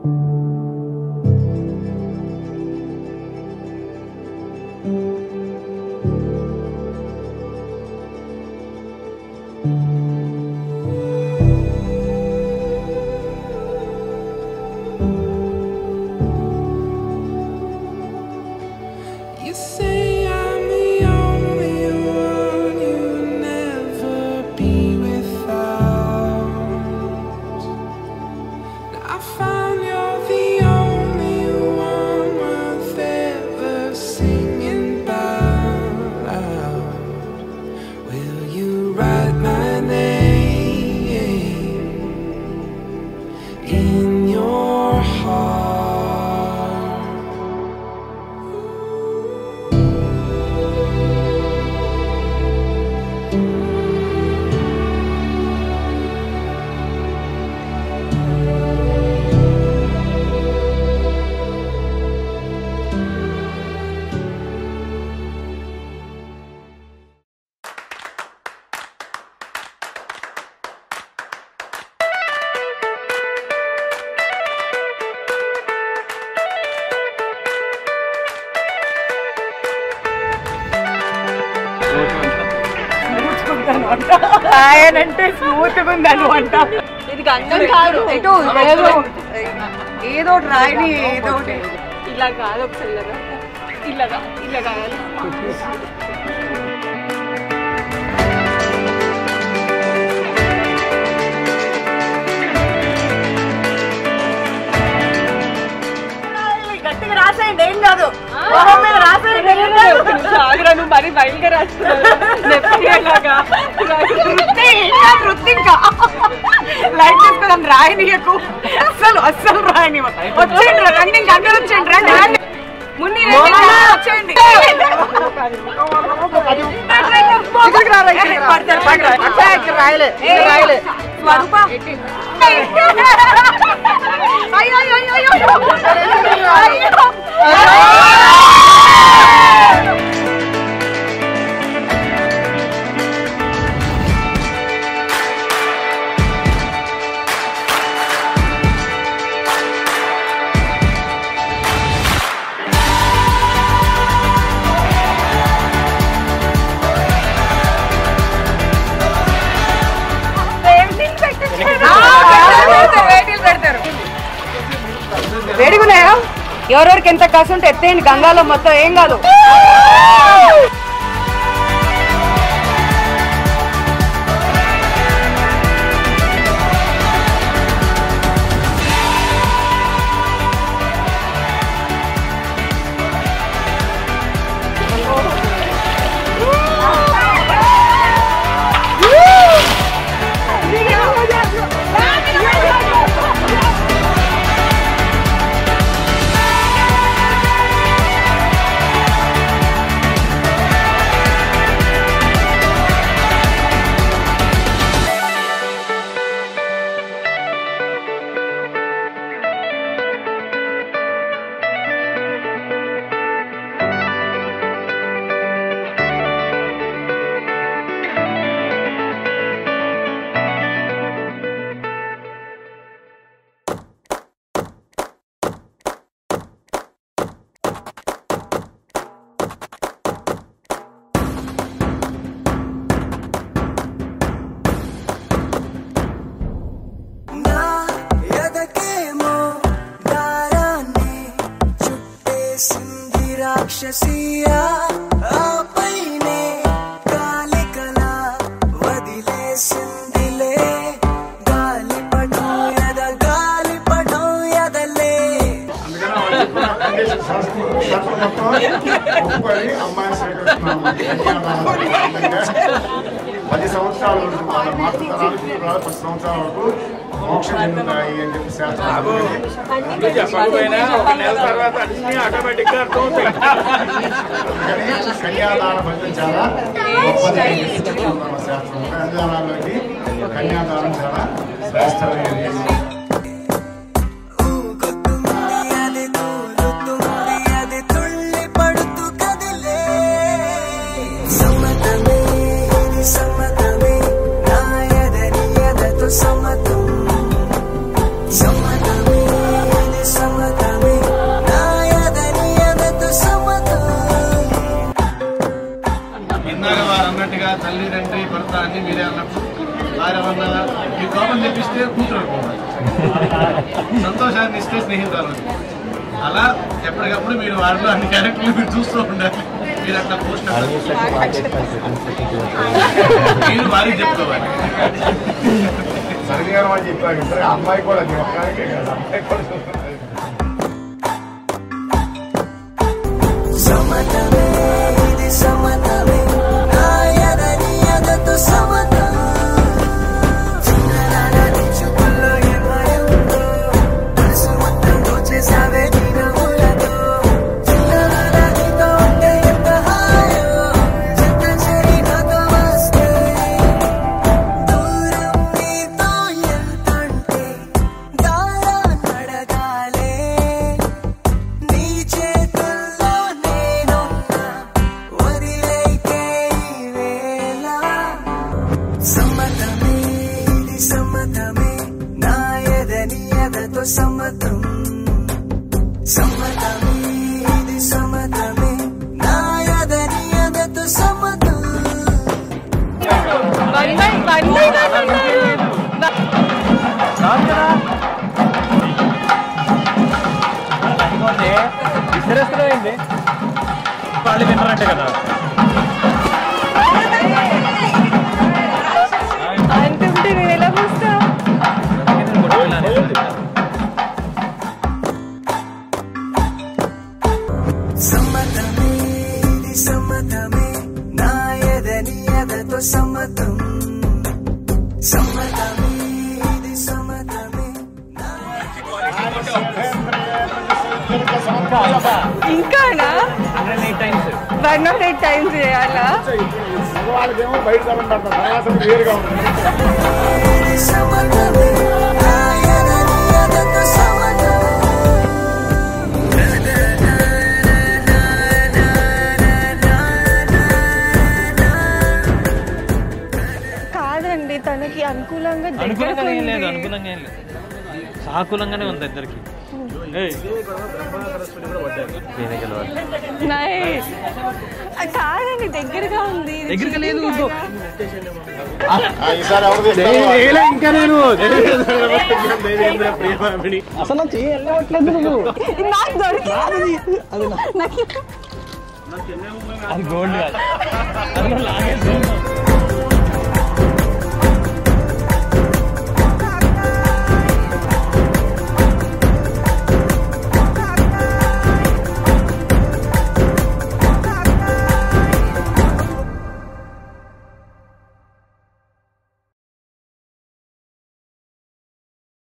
You say I'm the only one you'll never be without. I found you're the only one worth ever singing about. Will you write my name in your heart? ఆయనంటే smooth ఉందని అంట ఇది గంగం కాదు ఎటు ఏదో ఏదో ఒకటి రాయని ఏదో ఒకటి ఇలా కాదు ఒకసారి ఇలాగా ఇలాగా ఇలా కాదు గట్టిగా రాసేయండి ఏం కాదు మొహం మీద రాసేయండి ఏం కాదు. జాగ్రత్త నువ్వు మరి బయలుగా రాస్తున్నావు వృత్తి ఇంకా వృత్తి ఇంకా లైట్ తీసుకొని రాయనీయకు అస్సలు అస్సలు రాయని వచ్చేయండి రా, రండి ఇంకా అందరూ వచ్చేయండి రండి రండి మున్ని రండి, ఇంకా వచ్చేయండి ఇక్కడికి రా, రా, ఇక్కడికి రా. పడతారు, పడతారు. అట్లా ఇక్కడ రాయలే ఇక్కడ రాయలే స్వరూప అయ్యో అయ్యో అయ్యో అయ్యో అయ్యో వేడిగున్నాయా ఎవరెవరికి ఎంత కాసు ఉంటే ఎత్తేయండి గంగాలో మొత్తం ఏం కాదు నా ఎదకేమో దారాన్ని చుట్టేసింది రాక్షసియా ఆపైనే కాలికల వదిలేసిందిలే గాలిపటం ఎద గాలిపటం ఎదలే ఒప్పుకొని అమ్మాయిని స్వీకరిస్తున్నాము పది సంవత్సరాల వరకు వాళ్ళ మాతృ తరాలకు కూడా పది సంవత్సరాల వరకు మోక్షం చెందుతాయి అని చెప్పి శాస్త్రం ఉంది. చెప్పకపోయినా ఒక నెల తర్వాత అన్ని ఆటోమేటిక్ గా అర్థం అవుతాయి అందుకని కన్యాదాన ఫలితం చాలా గొప్పది అని చెప్పి చెప్తుంది మన శాస్త్రం కన్యాదానాల్లోకి కన్యాదానం చాలా శ్రేష్టమైనది ఊగుతుంది అది తూలుతుంది అది తుళ్ళి పడుతూ కదిలే సమ్మతమే ఇది సమ్మతమే నా ఎదరి ఎదతో సమ్మతం సమ్మతమే ఇది సంతోషాన్ని ఇస్తే స్నేహితురాలు అలా ఎప్పటికప్పుడు మీరు వాటిలో అన్ని క్యారెక్టర్లు మీరు చూస్తూ ఉండాలి మీరు అట్లా పోస్ట్ మీరు వారికి చెప్పుకోవాలి సరిగ్గా గారు వాళ్ళు చెప్పారు ఇద్దరు అమ్మాయి కూడా అది ఒక్కరికే కాదు అమ్మాయి కూడా చూస్తున్నారు. సమతమే ఇది సమతమే నాయదని ఎదతో సమతం చిన్ననాటి చుక్కుల్లో ఏమాయంతో మనసు మొత్తం దోచేసావే చిరునవ్వులతో చిన్ననాటితో ఉంటే ఎంత హాయో చెత్త చెరి నాతో వస్తే దూరం నీతో ఎంతంటే దారా నడగాలే నీ చేతుల్లో నేనున్నా వదిలేకే ఈ వేళ సమ్మతమే ఇది సమ్మతమే నా ఎదని ఎదతో సమ్మతం సమ్మతమే ఇది సమ్మతమే నా ఎదని ఎదతో సమ్మతం one by one by one అన్నారు వాళ్ళు విన్నారంటే కదా అంటుంటే నేను ఎలా చూస్తా సమ్మతమే ఇది సమ్మతమే నా ఎదని ఎదతో సమ్మతం సమ్మతమే ఇది సమ్మతమే ఇంకానా వన్ నాట్ ఎయిట్ టైమ్స్ చేయాలా వాళ్ళకేమో బయట తరం పెడతారు తర్వాత వేరుగా ఉంటుంది ఇది సమ్మతమే నా ఎదని ఎదతో సమ్మతం కాదండి తనకి అనుకూలంగా అనుకూలంగా ఏం లేదు దగ్గరకు అనుకూలంగా ఏం లేదు సాకులంగానే ఉంది ఇద్దరికి నేనే గెలవాలి నైస్ కాదండి దగ్గరగా ఉంది ఇది దగ్గరగా లేదు, cheating ఇంకో. కాదా? ఈసారి ఎవరు తీస్తారు? ఇంకా నేను ప్రేమ అసలు చేయట్లేదు నువ్వు ఇది నాకు దొరికింది నాకు అది గోల్డ్ కాదు అందులో లాగేసి